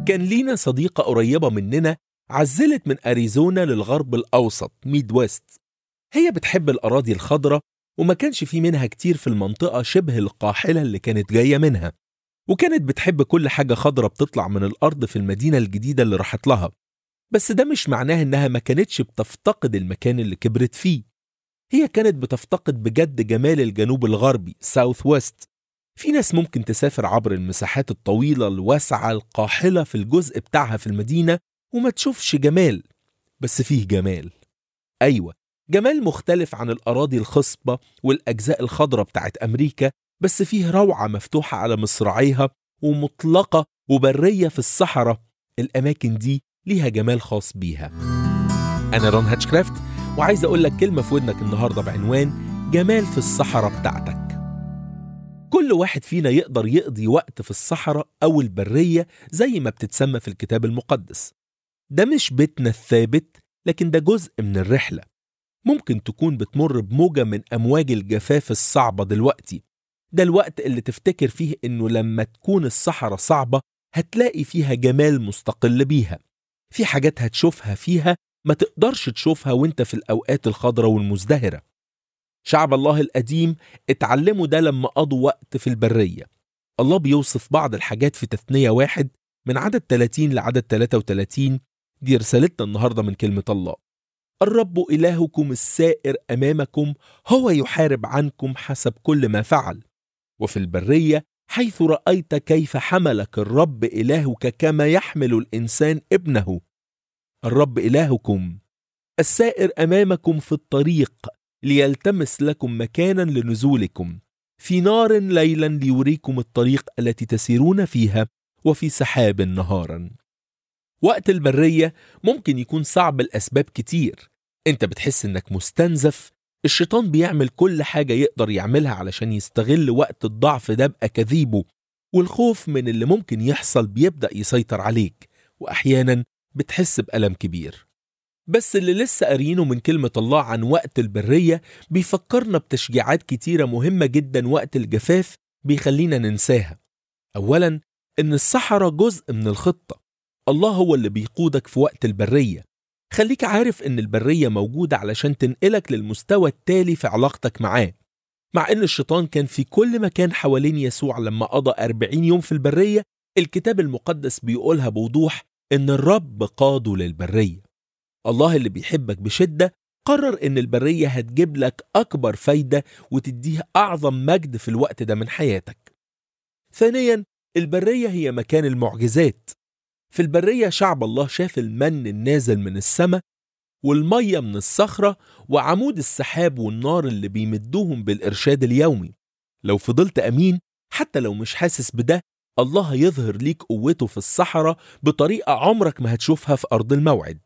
كان لينا صديقة قريبة مننا عزلت من أريزونا للغرب الأوسط ميد ويست هي بتحب الأراضي الخضراء وما كانش في منها كتير في المنطقة شبه القاحلة اللي كانت جاية منها وكانت بتحب كل حاجة خضراء بتطلع من الأرض في المدينة الجديدة اللي راحت لها بس ده مش معناه إنها ما كانتش بتفتقد المكان اللي كبرت فيه هي كانت بتفتقد بجد جمال الجنوب الغربي ساوث ويست في ناس ممكن تسافر عبر المساحات الطويلة الواسعة القاحلة في الجزء بتاعها في المدينة وما تشوفش جمال بس فيه جمال أيوة جمال مختلف عن الأراضي الخصبة والأجزاء الخضراء بتاعت أمريكا بس فيه روعة مفتوحة على مصراعيها ومطلقة وبرية في الصحراء الأماكن دي ليها جمال خاص بيها أنا رون هاتشكرافت وعايز أقول لك كلمة في ودنك النهاردة بعنوان جمال في الصحراء بتاعتك كل واحد فينا يقدر يقضي وقت في الصحراء أو البرية زي ما بتتسمى في الكتاب المقدس ده مش بيتنا الثابت لكن ده جزء من الرحلة ممكن تكون بتمر بموجة من أمواج الجفاف الصعبة دلوقتي ده الوقت اللي تفتكر فيه إنه لما تكون الصحراء صعبة هتلاقي فيها جمال مستقل بيها في حاجات هتشوفها فيها ما تقدرش تشوفها وانت في الأوقات الخضراء والمزدهرة شعب الله القديم اتعلموا ده لما قضوا وقت في البرية الله بيوصف بعض الحاجات في تثنية واحد من عدد 30 لعدد 33 دي رسالتنا النهاردة من كلمة الله الرب إلهكم السائر أمامكم هو يحارب عنكم حسب كل ما فعل وفي البرية حيث رأيت كيف حملك الرب إلهك كما يحمل الإنسان ابنه الرب إلهكم السائر أمامكم في الطريق ليلتمس لكم مكانا لنزولكم في نار ليلا ليريكم الطريق التي تسيرون فيها وفي سحاب نهارا وقت البرية ممكن يكون صعب لأسباب كتير انت بتحس انك مستنزف الشيطان بيعمل كل حاجة يقدر يعملها علشان يستغل وقت الضعف ده بأكاذيبه والخوف من اللي ممكن يحصل بيبدأ يسيطر عليك وأحيانا بتحس بألم كبير بس اللي لسه قارينه من كلمة الله عن وقت البرية بيفكرنا بتشجيعات كتيرة مهمة جدا وقت الجفاف بيخلينا ننساها أولا إن الصحراء جزء من الخطة الله هو اللي بيقودك في وقت البرية خليك عارف إن البرية موجودة علشان تنقلك للمستوى التالي في علاقتك معاه مع إن الشيطان كان في كل مكان حوالين يسوع لما قضى أربعين يوم في البرية الكتاب المقدس بيقولها بوضوح إن الرب قاده للبرية الله اللي بيحبك بشدة قرر إن البرية هتجيب لك أكبر فايدة وتديه أعظم مجد في الوقت ده من حياتك ثانيا البرية هي مكان المعجزات في البرية شعب الله شاف المن النازل من السماء والمية من الصخرة وعمود السحاب والنار اللي بيمدوهم بالإرشاد اليومي لو فضلت أمين حتى لو مش حاسس بده الله هيظهر ليك قوته في الصحراء بطريقة عمرك ما هتشوفها في أرض الموعد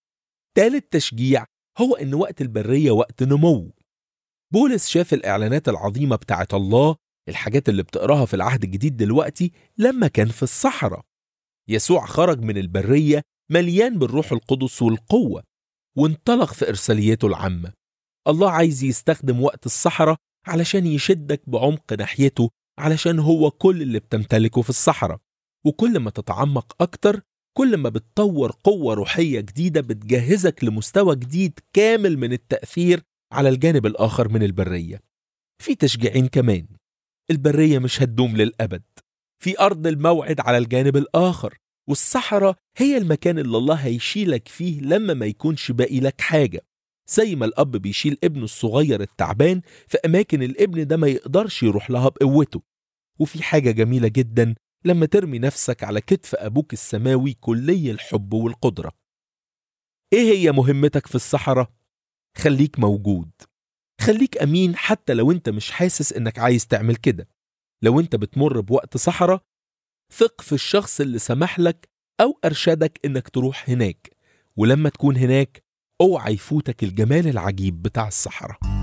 تالت تشجيع هو إن وقت البرية وقت نمو بولس شاف الإعلانات العظيمة بتاعت الله الحاجات اللي بتقراها في العهد الجديد دلوقتي لما كان في الصحراء يسوع خرج من البرية مليان بالروح القدس والقوة وانطلق في إرساليته العامة الله عايز يستخدم وقت الصحراء علشان يشدك بعمق ناحيته علشان هو كل اللي بتمتلكه في الصحراء وكل ما تتعمق أكتر كل ما بتطور قوة روحية جديدة بتجهزك لمستوى جديد كامل من التأثير على الجانب الآخر من البرية في تشجيعين كمان البرية مش هتدوم للأبد في أرض الموعد على الجانب الآخر والصحراء هي المكان اللي الله هيشيلك فيه لما ما يكونش باقي لك حاجة زي ما الأب بيشيل ابنه الصغير التعبان في أماكن الابن ده ما يقدرش يروح لها بقوته وفي حاجة جميلة جدا لما ترمي نفسك على كتف أبوك السماوي كلي الحب والقدرة إيه هي مهمتك في الصحراء؟ خليك موجود خليك أمين حتى لو أنت مش حاسس إنك عايز تعمل كده لو أنت بتمر بوقت صحراء ثق في الشخص اللي سمح لك أو أرشدك إنك تروح هناك ولما تكون هناك اوعى يفوتك الجمال العجيب بتاع الصحراء